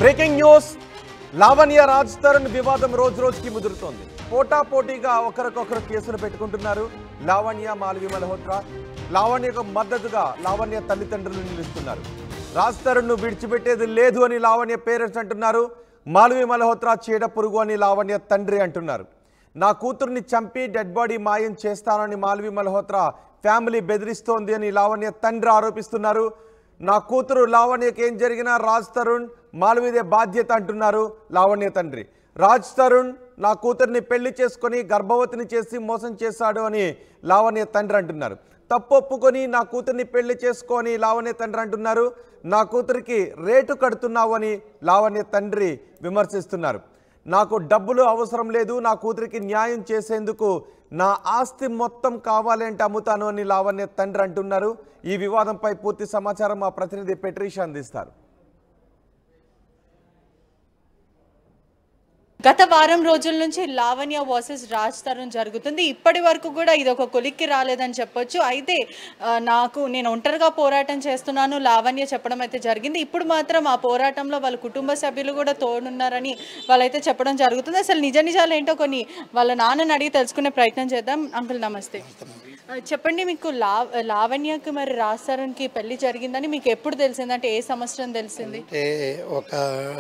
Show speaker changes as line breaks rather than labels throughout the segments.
Breaking news Lavanya Raj Tarun వివాదం రోజు రోజుకి ముదురుతోంది పోటా పోటీగా ఒకరికొకరు కేసులు పెట్టుకుంటున్నారు లావణ్య మాల్వి మల్హోత్రా లావణ్యకు మద్దతుగా లావణ్య తల్లిదండ్రులు నిలుస్తున్నారు రాజ్ తరుణ్ను విడిచిపెట్టేది లేదు అని లావణ్య పేరెంట్స్ అంటున్నారు మాల్వి మల్హోత్రా చీడ పురుగు అని లావణ్య తండ్రి అంటున్నారు నా కూతుర్ని చంపి డెడ్ బాడీ మాయం చేస్తానని మాల్వి మల్హోత్రా ఫ్యామిలీ బెదిరిస్తోంది అని లావణ్య తండ్రి ఆరోపిస్తున్నారు నా కూతురు లావణ్యకి ఏం జరిగినా రాజ్ తరుణ్ మాల్వీదే బాధ్యత అంటున్నారు లావణ్య తండ్రి రాజ్ తరుణ్ నా కూతుర్ని పెళ్లి చేసుకొని గర్భవతిని చేసి మోసం చేశాడు అని లావణ్య తండ్రి అంటున్నారు తప్పు ఒప్పుకొని నా కూతుర్ని పెళ్లి చేసుకొని లావణ్య తండ్రి అంటున్నారు నా కూతురికి రేటు కడుతున్నావు అని లావణ్య తండ్రి విమర్శిస్తున్నారు నాకు డబ్బులు అవసరం లేదు నా కూతురికి న్యాయం చేసేందుకు నా ఆస్తి మొత్తం కావాలంటే అమ్ముతాను అని లావణ్య తండ్రి అంటున్నారు ఈ వివాదంపై పూర్తి సమాచారం మా ప్రతినిధి పెట్రీషా అందిస్తారు
గత వారం రోజుల నుంచి లావణ్య వర్సెస్ రాజ్ తరుణ్ జరుగుతుంది ఇప్పటి వరకు కూడా ఇది ఒక కొలిక్కి రాలేదని చెప్పొచ్చు అయితే ఆ, నాకు నేను ఒంటరిగా పోరాటం చేస్తున్నాను లావణ్య చెప్పడం అయితే జరిగింది ఇప్పుడు మాత్రం ఆ పోరాటంలో వాళ్ళ కుటుంబ సభ్యులు కూడా తోడున్నారని వాళ్ళైతే చెప్పడం జరుగుతుంది అసలు నిజ నిజాలు ఏంటో కొన్ని వాళ్ళ నాన్నని అడిగి తెలుసుకునే ప్రయత్నం చేద్దాం అంకుల్ నమస్తే ఆ, చెప్పండి మీకు లా లావణ్యకి మరి రాజ్ తరుణ్కి పెళ్లి జరిగిందని మీకు ఎప్పుడు తెలిసింది అంటే ఏ సంవత్సరం తెలిసింది
అంటే ఒక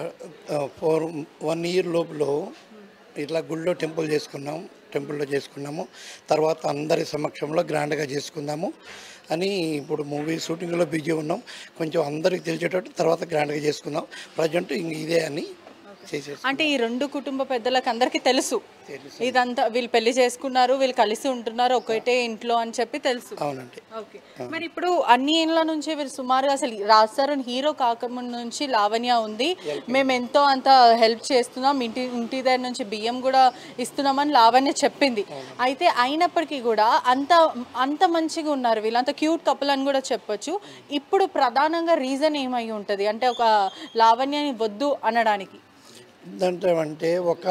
ఫోర్ వన్ ఇయర్ లోపల ఇట్లా గుళ్ళో టెంపుల్ చేసుకున్నాం టెంపుల్లో చేసుకున్నాము తర్వాత అందరి సమక్షంలో గ్రాండ్గా చేసుకుందాము అని ఇప్పుడు మూవీ షూటింగ్లో బిజీ ఉన్నాం కొంచెం అందరికి తెలిసేటట్టు తర్వాత గ్రాండ్గా చేసుకుందాం ప్రజెంట్ ఇంక ఇదే అని చేసేసి
అంటే ఈ రెండు కుటుంబ పెద్దలకు అందరికీ తెలుసు ఇదంతా వీళ్ళు పెళ్లి చేసుకున్నారు వీళ్ళు కలిసి ఉంటున్నారు ఒకటే ఇంట్లో అని చెప్పి తెలుసు
అవునండి
ఓకే మరి ఇప్పుడు అన్ని ఏళ్ళ నుంచి వీళ్ళు సుమారు అసలు రాస్తారు హీరో కాకముందు నుంచి లావణ్య ఉంది మేము ఎంతో అంత హెల్ప్ చేస్తున్నాం ఇంటి ఇంటి దగ్గర నుంచి బియ్యం కూడా ఇస్తున్నామని లావణ్య చెప్పింది అయితే అయినప్పటికీ కూడా అంత అంత మంచిగా ఉన్నారు వీళ్ళంత క్యూట్ కపుల్ అని కూడా చెప్పొచ్చు ఇప్పుడు ప్రధానంగా రీజన్ ఏమై ఉంటుంది అంటే ఒక లావణ్యని వద్దు అనడానికి
ఏంటంటే అంటే ఒక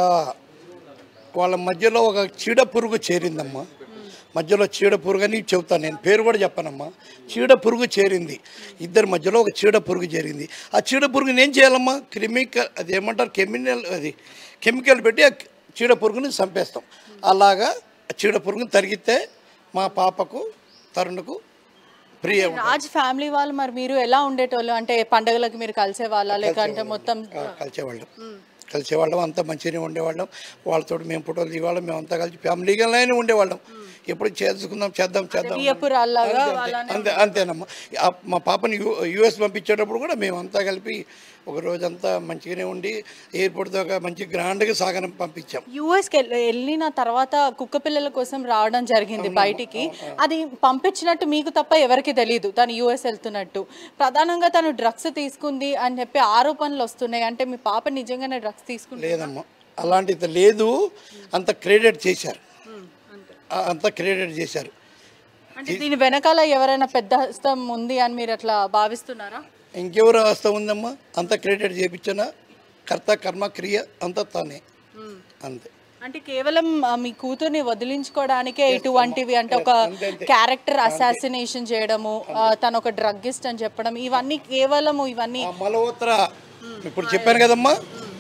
వాళ్ళ మధ్యలో ఒక చీడ పురుగు చేరిందమ్మా మధ్యలో చీడ పురుగు అని చెబుతాను నేను పేరు కూడా చెప్పనమ్మా చీడ పురుగు చేరింది ఇద్దరి మధ్యలో ఒక చీడ పురుగు చేరింది ఆ చీడ పురుగుని ఏం చేయాలమ్మా కెమికల్ అది ఏమంటారు కెమికల్ అది కెమికల్ పెట్టి ఆ చీడ పురుగుని చంపేస్తాం అలాగా ఆ చీడ పురుగుని తరిగితే మా పాపకు తరుణకు ప్రియ
రాజ్ ఫ్యామిలీ వాళ్ళు మరి మీరు ఎలా ఉండేటోళ్ళు అంటే పండగలకు మీరు కలిసే వాళ్ళ లేకంటే మొత్తం
ఆ, కలిసేవాళ్ళం కలిసేవాళ్ళం అంతా మంచిగానే ఉండేవాళ్ళం వాళ్ళతో మేము ఫోటోలు దిగేవాళ్ళం మేము అంతా కలిసి ఫ్యామిలీగానే ఉండేవాళ్ళం ఎప్పుడు చేసుకుందాం చేద్దాం చేద్దాం
వియ్యపురాల్లాగా
అంతే, అంతే, అంతే అంతేనమ్మా ఆ, మా పాపని యూ యూఎస్ పంపించేటప్పుడు కూడా మేము అంతా కలిపి ఒక రోజంతా మంచిగానే ఉండి ఎయిర్పోర్ట్ దాకా మంచి గ్రాండ్గా సాగన పంపించాం
యుఎస్కి వెళ్ళిన తర్వాత కుక్క పిల్లల కోసం రావడం జరిగింది బయటికి అది పంపించినట్టు మీకు తప్ప ఎవరికి తెలియదు తను యుఎస్ వెళ్తున్నట్టు ప్రధానంగా తను డ్రగ్స్ తీసుకుంది అని చెప్పి ఆరోపణలు వస్తున్నాయి అంటే మీ పాప నిజంగానే డ్రగ్స్ తీసుకుంది
లేదమ్మా అలాంటిది లేదు అంత క్రెడిట్ చేశారు ఆ, అంత క్రెడిట్ చేశారు
అంటే దీని వెనకాల ఎవరైనా పెద్ద హస్తం ఉంది అని మీరు అట్లా భావిస్తున్నారా
ఇంకెవరు అవస్థ ఉందమ్మా అంత క్రెడిట్ చేయించిన కర్త కర్మ క్రియ అంతా తానే అంతే
అంటే కేవలం ఆ, మీ కూతుర్ని వదిలించుకోవడానికే ఇటువంటివి అంటే ఒక క్యారెక్టర్ అసాసినేషన్ చేయడము ఆ, తను ఒక డ్రగ్గిస్ట్ అని చెప్పడం ఇవన్నీ కేవలము ఇవన్నీ
ఆ మలహోత్ర ఇప్పుడు చెప్పాను కదమ్మా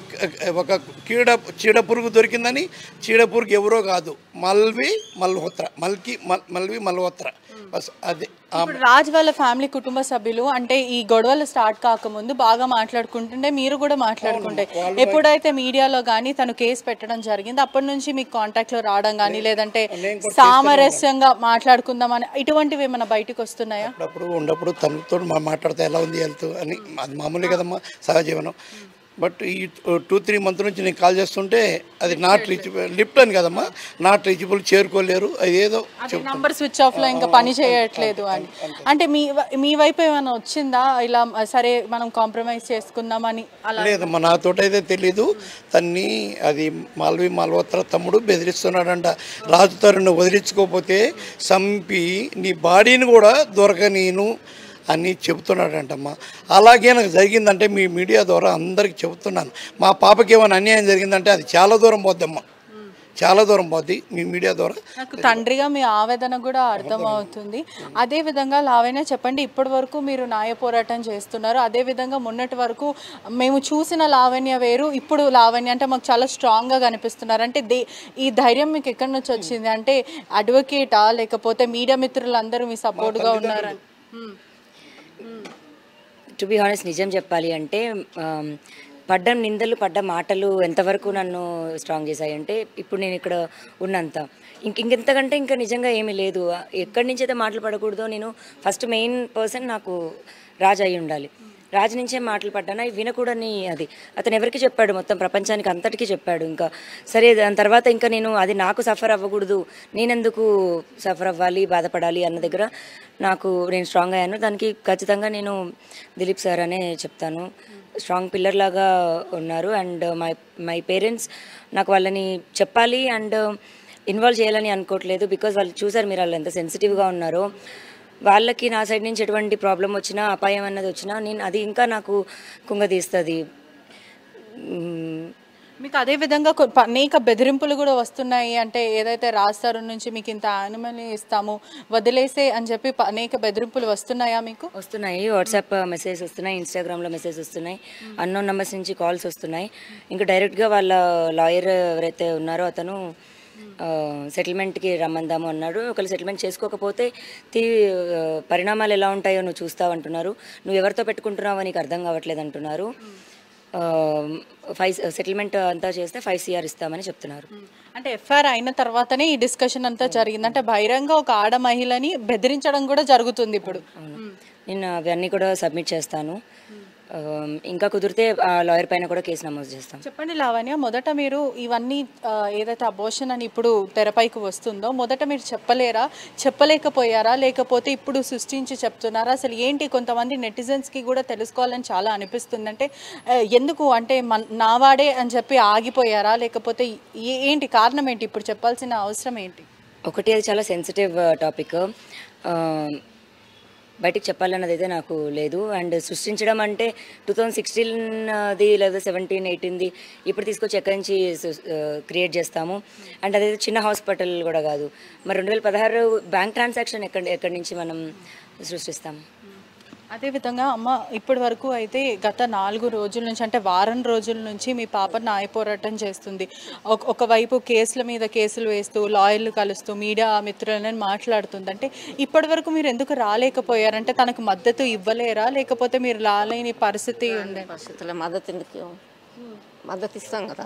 ఒక కీడ చీడ పురుగు దొరికిందని చీడ పురుగు ఎవరో కాదు మల్వి మల్హోత్ర మల్కి మల్ మల్వి మల్హోత్ర బస్ అదే ఆ
ఇప్పుడు రాజ్ వాళ్ళ ఫ్యామిలీ కుటుంబ సభ్యులు అంటే ఈ గొడవలు స్టార్ట్ కాకముందు బాగా మాట్లాడుకుంటుండే మీరు కూడా మాట్లాడుకుంటే ఎప్పుడైతే మీడియాలో కానీ తను కేసు పెట్టడం జరిగింది అప్పటి నుంచి మీకు కాంటాక్ట్ లో రావడం కానీ లేదంటే సామరస్యంగా మాట్లాడుకుందామని ఇటువంటివి ఏమైనా బయటకు వస్తున్నాయా
అప్పుడప్పుడు ఉన్నప్పుడు తనతో మా మాట్లాడితే ఎలా ఉంది హెల్త్ అని అది మామూలే కదమ్మా సహజీవనం బట్ ఈ టూ త్రీ మంత్ నుంచి నేను కాల్ చేస్తుంటే అది నాట్ రీచబుల్ లిఫ్ట్ అని కదమ్మా నాట్ రీచబుల్ చేరుకోలేరు అది ఏదో
అది నంబర్ స్విచ్ ఆఫ్ లో ఇంకా పని చేయట్లేదు అని అంటే మీ వ- మీ వైపు ఏమైనా వచ్చిందా ఇలా సరే మనం కాంప్రమైజ్ చేసుకుందామని అలా
లేదమ్మా నాతోటైతే తెలీదు తన్ని అది మాల్వి మాల్వోత్ర తమ్ముడు బెదిరిస్తున్నాడంట రాజు తరుణ్ వదిలించుకోకపోతే సంపి నీ బాడీని కూడా దొరకనీను అని చెబుతున్నాడంటమ్మా అలాగే నాకు జరిగిందంటే మీ మీడియా ద్వారా అందరికి చెబుతున్నాను మా పాపకి ఏమైనా అన్యాయం జరిగిందంటే అది చాలా దూరం పోద్దమ్మా చాలా దూరం పోద్ది మీ మీడియా ద్వారా
నాకు తండ్రిగా మీ ఆవేదన కూడా అర్థమవుతుంది అదే విధంగా లావైనా చెప్పండి ఇప్పటి వరకు మీరు న్యాయ పోరాటం చేస్తున్నారు అదే విధంగా మొన్నటి వరకు మేము చూసిన లావణ్య వేరు ఇప్పుడు లావణ్య అంటే మాకు చాలా స్ట్రాంగ్గా కనిపిస్తున్నారు అంటే దే ఈ ధైర్యం మీకు ఎక్కడి నుంచి వచ్చింది అంటే అడ్వకేటా లేకపోతే మీడియా మిత్రులందరూ మీ సపోర్ట్గా ఉన్నారని మ్మ్.
టు బి హానెస్ట్ నిజం చెప్పాలి అంటే ఆమ్, పడ్డ నిందలు పడ్డ మాటలు ఎంతవరకు నన్ను స్ట్రాంగ్ చేశాయి అంటే ఇప్పుడు నేను ఇక్కడ ఉన్నంత ఇంక ఇంకెంతకంటే ఇంకా నిజంగా ఏమీ లేదు ఎక్కడి నుంచి అయితే మాటలు పడకూడదో నేను ఫస్ట్ మెయిన్ పర్సన్ నాకు రాజు అయి ఉండాలి రాజు నుంచే మాటలు పడ్డాను అవి వినకూడని అది అతను ఎవరికి చెప్పాడు మొత్తం ప్రపంచానికి అంతటికీ చెప్పాడు ఇంకా సరే దాని తర్వాత ఇంకా నేను అది నాకు సఫర్ అవ్వకూడదు నేనెందుకు సఫర్ అవ్వాలి బాధపడాలి అన్న దగ్గర నాకు నేను స్ట్రాంగ్ అయ్యాను దానికి ఖచ్చితంగా నేను దిలీప్ సార్ అనే చెప్తాను స్ట్రాంగ్ పిల్లర్ లాగా ఉన్నారు అండ్ మై మై పేరెంట్స్ నాకు వాళ్ళని చెప్పాలి అండ్ ఇన్వాల్వ్ చేయాలని అనుకోవట్లేదు బికాజ్ వాళ్ళు చూసారు మీరు వాళ్ళు ఎంత సెన్సిటివ్గా ఉన్నారో వాళ్ళకి నా సైడ్ నుంచి ఎటువంటి ప్రాబ్లం వచ్చినా అపాయం అన్నది వచ్చినా నేను అది ఇంకా నాకు కుంగదీస్తుంది మ్మ్.
మీకు అదే విధంగా కొ- ప- అనేక బెదిరింపులు కూడా వస్తున్నాయి అంటే ఏదైతే రాస్తారు నుంచి మీకు ఇంత యానిమల్ ఇస్తాము వదిలేసే అని చెప్పి ప- అనేక బెదిరింపులు వస్తున్నాయా మీకు
వస్తున్నాయి వాట్సాప్ మెసేజ్ వస్తున్నాయి ఇన్స్టాగ్రామ్లో మెసేజ్ వస్తున్నాయి అన్నోన్ నెంబర్స్ నుంచి కాల్స్ వస్తున్నాయి ఇంకా డైరెక్ట్గా వాళ్ళ లాయర్ ఎవరైతే ఉన్నారో అతను సెటిల్మెంట్కి రమ్మందాము అన్నాడు ఒకవేళ సెటిల్మెంట్ చేసుకోకపోతే తీ ఆ, పరిణామాలు ఎలా ఉంటాయో నువ్వు చూస్తావు అంటున్నారు నువ్వు ఎవరితో పెట్టుకుంటున్నావో నీకు అర్థం కావట్లేదు అంటున్నారు ఫైవ్ సెటిల్మెంట్ అంతా చేస్తే ఫైవ్ సిఆర్ ఇస్తామని చెప్తున్నారు
అంటే ఎఫ్ఐఆర్ అయిన తర్వాతనే ఈ డిస్కషన్ అంతా జరిగింది అంటే బహిరంగ ఒక ఆడ మహిళని బెదిరించడం కూడా జరుగుతుంది ఇప్పుడు
నేను అవన్నీ కూడా సబ్మిట్ చేస్తాను ఆ, ఇంకా కుదిరితే ఆ లాయర్ పైన కూడా కేసు నమోదు చేస్తాం
చెప్పండి లావణ్య మొదట మీరు ఇవన్నీ ఆ, ఏదైతే అబోషన్ అని ఇప్పుడు తెరపైకి వస్తుందో మొదట మీరు చెప్పలేరా చెప్పలేకపోయారా లేకపోతే ఇప్పుడు సృష్టించి చెప్తున్నారా అసలు ఏంటి కొంతమంది నెటిజన్స్కి కూడా తెలుసుకోవాలని చాలా అనిపిస్తుంది అంటే ఆ, ఎందుకు అంటే మన నావాడే అని చెప్పి ఆగిపోయారా లేకపోతే ఏ- ఏంటి కారణం ఏంటి ఇప్పుడు చెప్పాల్సిన అవసరం ఏంటి
ఒకటి అది చాలా సెన్సిటివ్ టాపిక్ బయటికి చెప్పాలన్నది అయితే నాకు లేదు అండ్ సృష్టించడం అంటే టూ థౌజండ్ సిక్స్టీన్ది లేదా సెవెంటీన్ ఎయిటీన్ది ఇప్పుడు తీసుకొచ్చి ఎక్కడి నుంచి క్రియేట్ చేస్తాము అండ్ అదైతే చిన్న హాస్పిటల్ కూడా కాదు మరి రెండు వేల పదహారు బ్యాంక్ ట్రాన్సాక్షన్ ఎక్కడి ఎక్కడి నుంచి మనం సృష్టిస్తాము
అదేవిధంగా అమ్మ ఇప్పటి వరకు అయితే గత నాలుగు రోజుల నుంచి అంటే వారం రోజుల నుంచి మీ పాప న్యాయ పోరాటం చేస్తుంది ఒక- ఒకవైపు కేసుల మీద కేసులు వేస్తూ లాయర్లు కలుస్తూ మీడియా మిత్రులని మాట్లాడుతుంది అంటే ఇప్పటి వరకు మీరు ఎందుకు రాలేకపోయారంటే తనకు మద్దతు ఇవ్వలేరా లేకపోతే మీరు రాలేని పరిస్థితి ఉండే
పరిస్థితుల్లో మద్దతు ఎందుకు మద్దతు ఇస్తాం కదా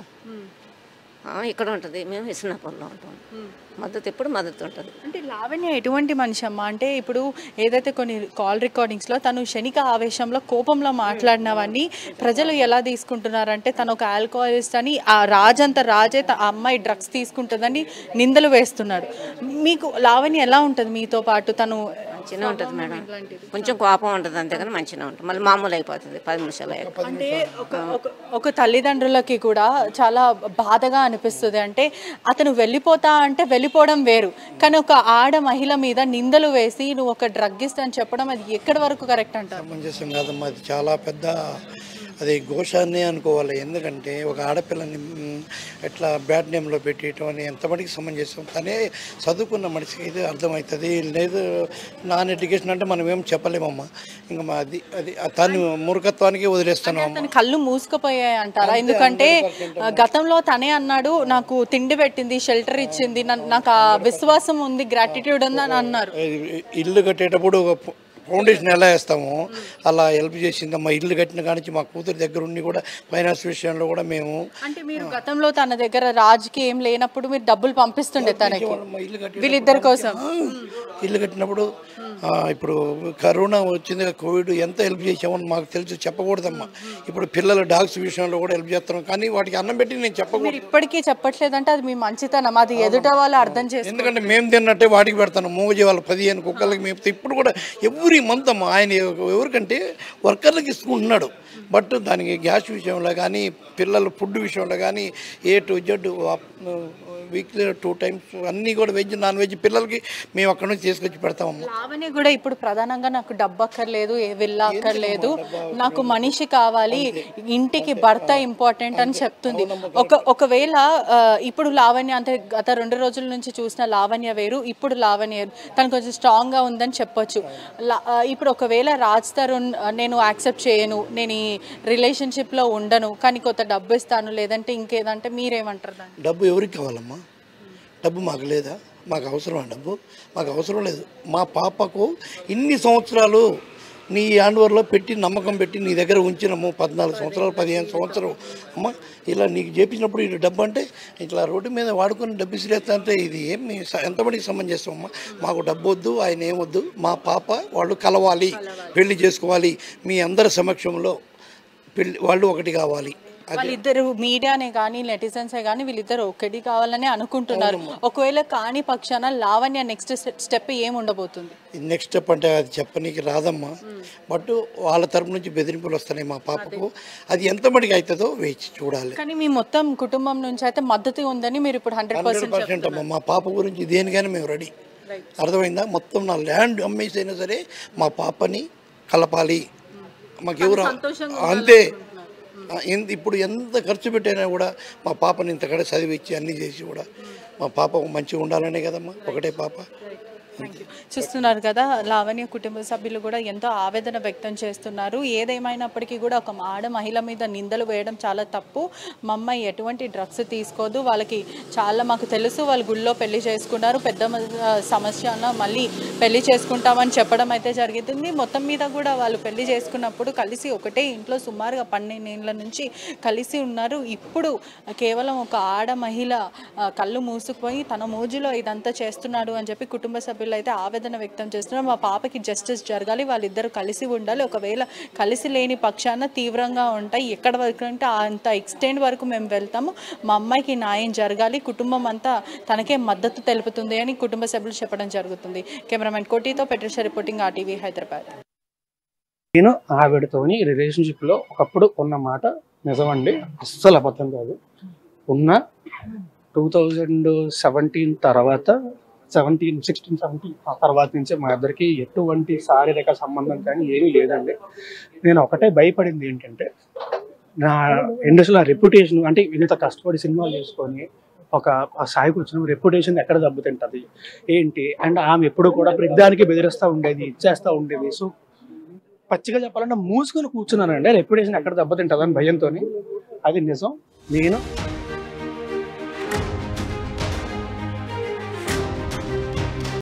ఆ, ఇక్కడ ఉంటుంది మేము ఇస్నాపూర్లో ఉంటాం మద్దతు ఎప్పుడు మద్దతు ఉంటుంది
అంటే లావణ్య ఎటువంటి మనిషి అమ్మ అంటే ఇప్పుడు ఏదైతే కొన్ని కాల్ రికార్డింగ్స్లో తను క్షణిక ఆవేశంలో కోపంలో మాట్లాడినవన్నీ ప్రజలు ఎలా తీసుకుంటున్నారంటే తను ఒక ఆల్కహాలిస్ట్ అని ఆ రాజంత రాజే త- ఆ అమ్మాయి డ్రగ్స్ తీసుకుంటుందని నిందలు వేస్తున్నాడు మీకు లావణ్య ఎలా ఉంటుంది మీతో పాటు తను
మంచిగా ఉంటుంది మేడం కొంచెం కోపం ఉంటుంది అంతేగాని మంచిగా ఉంటుంది మళ్ళీ మామూలు అయిపోతుంది పది నిమిషాలు అయ్యాక
అంటే ఒక ఒక ఒక తల్లిదండ్రులకి కూడా చాలా బాధగా అనిపిస్తుంది అంటే అతను వెళ్ళిపోతా అంటే వెళ్ళిపోవడం వేరు కానీ ఒక ఆడ మహిళ మీద నిందలు వేసి నువ్వు ఒక డ్రగ్గిస్ట్ అని చెప్పడం అది ఎక్కడి వరకు కరెక్ట్ అంటారు
సమంజసం కాదమ్మా అది చాలా పెద్ద అది ఘోషాన్ని అనుకోవాలి ఎందుకంటే ఒక ఆడపిల్లని మ్, ఎట్లా బ్యాడ్ నేమ్లో పెట్టేయటం అని ఎంతమటికి సమంజసం తనే చదువుకున్న మనిషికి ఇది అర్థమవుతుంది లేదు నాన్ ఎడ్యుకేషన్ అంటే మనం ఏం చెప్పలేమమ్మా ఇంకా మా అది అది తను మూర్ఖత్వానికి వదిలేస్తాను అమ్మ
తన కళ్ళు మూసుకుపోయాయి అంటారా ఎందుకంటే ఆ, గతంలో తనే అన్నాడు నాకు తిండి పెట్టింది షెల్టర్ ఇచ్చింది నన్ను- నాకు ఆ విశ్వాసం ఉంది గ్రాటిట్యూడ్ ఉంది అని అన్నారు
ఇల్లు కట్టేటప్పుడు ఒక ఫౌ- ఫౌండేషన్ ఎలా వేస్తామో అలా హెల్ప్ చేసింది మా ఇల్లు కట్టిన కానించి మా కూతురు దగ్గర ఉండి కూడా ఫైనాన్స్ విషయంలో కూడా మేము
అంటే మీరు గతంలో తన దగ్గర రాజుకి ఏం లేనప్పుడు మీరు డబ్బులు పంపిస్తుండే తనకి
మా ఇల్లు కట్టి
వీళ్ళిద్దరి కోసం
ఇల్లు కట్టినప్పుడు ఆ, ఇప్పుడు కరోనా వచ్చింది కోవిడ్ ఎంత హెల్ప్ చేసామని మాకు తెలుసు చెప్పకూడదమ్మా ఇప్పుడు పిల్లల డాగ్స్ విషయంలో కూడా హెల్ప్ చేస్తున్నాం కానీ వాటికి అన్నం పెట్టి నేను చెప్పకూడదు
మీరు ఇప్పటికీ చెప్పట్లేదంటే అది మీ మంచితనం అది ఎదుట వాళ్ళు అర్థం చేస్తారు
ఎందుకంటే మేము తిన్నట్టే వాటికి పెడతాను మూగజీవాలు పదిహేను కుక్కలకి మేపితే ఇప్పుడు కూడా ఎవ్రీ మంత్ అమ్మా ఆయన ఎవరికంటే వర్కర్లకు ఇసుకుంటున్నాడు బట్ దానికి గ్యాస్ విషయంలో కానీ పిల్లల ఫుడ్ విషయంలో కానీ A to Z weekly two times అన్నీ కూడా వెజ్ నాన్ వెజ్ పిల్లలకి మేము అక్కడ నుంచి తీసుకొచ్చి పెడతామమ్మా
లావణ్య కూడా ఇప్పుడు ప్రధానంగా నాకు డబ్బు అక్కర్లేదు ఏ విల్లా అక్కర్లేదు నాకు మనిషి కావాలి ఇంటికి భర్త ఇంపార్టెంట్ అని చెప్తుంది ఒక ఒకవేళ ఆ, ఇప్పుడు లావణ్య అంటే గత రెండు రోజుల నుంచి చూసిన లావణ్య వేరు ఇప్పుడు లావణ్య వేరు. తను కొంచెం స్ట్రాంగ్గా ఉందని చెప్పొచ్చు లా- ఆ, ఇప్పుడు ఒకవేళ రాజ్ తరుణ్ ఆ, నేను యాక్సెప్ట్ చేయను నేను ఈ రిలేషన్షిప్లో ఉండను కానీ కొంత డబ్బు ఇస్తాను లేదంటే ఇంకేదంటే మీరేమంటారు దాన్ని
డబ్బు ఎవరికి కావాలమ్మా డబ్బు మాకు లేదా మాకు అవసరమా డబ్బు మాకు అవసరం లేదు మా పాపకు ఇన్ని సంవత్సరాలు నీ హ్యాండ్వర్లో పెట్టి నమ్మకం పెట్టి నీ దగ్గర ఉంచినాము పద్నాలుగు సంవత్సరాలు పదిహేను సంవత్సరం అమ్మ ఇలా నీకు చేపించినప్పుడు ఇది డబ్బు అంటే ఇట్లా రోడ్డు మీద వాడుకొని డబ్బు ఇసిరేస్తా అంటే ఇది ఏం మీ స- ఎంతమందికి సంబంధించేస్తాం అమ్మా మాకు డబ్బు వద్దు ఆయన ఏమొద్దు మా పాప వాళ్ళు కలవాలి పెళ్లి చేసుకోవాలి మీ అందరి సమక్షంలో పెళ్లి వాళ్ళు ఒకటి కావాలి అది
వాళ్ళిద్దరు మీడియానే కానీ నెటిజన్సే కానీ వీళ్ళిద్దరు ఒకటి కావాలని అనుకుంటున్నారు ఒకవేళ కాని పక్షాన లావణ్య నెక్స్ట్ స్టెప్ ఏం ఉండబోతుంది
నెక్స్ట్ స్టెప్ అంటే అది చెప్పనీకి రాదమ్మా బట్ వాళ్ళ తరపు నుంచి బెదిరింపులు వస్తున్నాయి మా పాపకు అది ఎంత మటుకు అవుతుందో వేచి చూడాలి
కానీ మీ మొత్తం కుటుంబం నుంచి అయితే మద్దతు ఉందని మీరు ఇప్పుడు హండ్రెడ్
హండ్రెడ్
పర్సెంట్
పర్సెంట్ అమ్మా మా పాప గురించి దేనికైనా మేము రెడీ అర్థమైందా మొత్తం నా ల్యాండ్ అమ్మేసి అయినా సరే మా పాపని కలపాలి మాకెవరు అంతే ఆ, ఎంత ఇప్పుడు ఎంత ఖర్చు పెట్టైనా కూడా మా పాపని ఇంతకడ చదివించి అన్నీ చేసి కూడా మా పాప మంచిగా ఉండాలనే కదమ్మా ఒకటే పాప
చూస్తున్నారు కదా లావణ్య కుటుంబ సభ్యులు కూడా ఎంతో ఆవేదన వ్యక్తం చేస్తున్నారు ఏదేమైనప్పటికీ కూడా ఒక ఆడ మహిళ మీద నిందలు వేయడం చాలా తప్పు మా అమ్మాయి ఎటువంటి డ్రగ్స్ తీసుకోదు వాళ్ళకి చాలా మాకు తెలుసు వాళ్ళు గుళ్ళో పెళ్లి చేసుకున్నారు పెద్ద మ- ఆ, సమస్య అన్న మళ్ళీ పెళ్లి చేసుకుంటామని చెప్పడం అయితే జరుగుతుంది మొత్తం మీద కూడా వాళ్ళు పెళ్లి చేసుకున్నప్పుడు కలిసి ఒకటే ఇంట్లో సుమారుగా పన్నెండేళ్ల నుంచి కలిసి ఉన్నారు ఇప్పుడు కేవలం ఒక ఆడ మహిళ ఆ, కళ్ళు మూసుకుపోయి తన మోజులో ఇదంతా చేస్తున్నాడు అని చెప్పి కుటుంబ సభ్యులు అయితే ఆవేదన వ్యక్తం చేస్తున్నారు మా పాపకి జస్టిస్ జరగాలి వాళ్ళిద్దరు కలిసి ఉండాలి ఒకవేళ కలిసి లేని పక్షాన తీవ్రంగా ఉంటాయి ఎక్కడ వరకు అంటే అంత ఎక్స్టెండ్ వరకు మేము వెళ్తాము మా అమ్మాయికి న్యాయం జరగాలి కుటుంబం అంతా తనకే మద్దతు తెలుపుతుంది అని కుటుంబ సభ్యులు చెప్పడం జరుగుతుంది కెమెరామెన్ కోటితో పెట్రిషా రిపోర్టింగ్ ఆర్టీవీ హైదరాబాద్
నేను ఆవిడతోని రిలేషన్షిప్లో ఒకప్పుడు ఉన్న మాట నిజమండి అస్సలు అబద్ధం కాదు ఉన్న టూ థౌజండ్ సెవెంటీన్ తర్వాత సెవెంటీన్ సిక్స్టీన్ సెవెంటీన్ ఆ తర్వాత నుంచి మా ఇద్దరికి ఎటువంటి శారీరక సంబంధం కానీ ఏమీ లేదండి నేను ఒకటే భయపడింది ఏంటంటే నా ఇండస్ట్రీలో రెప్యుటేషన్ అంటే ఇంత కష్టపడి సినిమాలు చేసుకొని ఒక ఆ స్థాయికి వచ్చిన రెప్యుటేషన్ ఎక్కడ దెబ్బతింటది ఏంటి అండ్ ఆమె ఎప్పుడు కూడా ప్రతిదానికి బెదిరిస్తూ ఉండేది ఇచ్చేస్తూ ఉండేది సో పచ్చిగా చెప్పాలంటే మూసుకొని కూర్చున్నానండి రెప్యుటేషన్ ఎక్కడ దెబ్బతింటుందని భయంతో అది నిజం నేను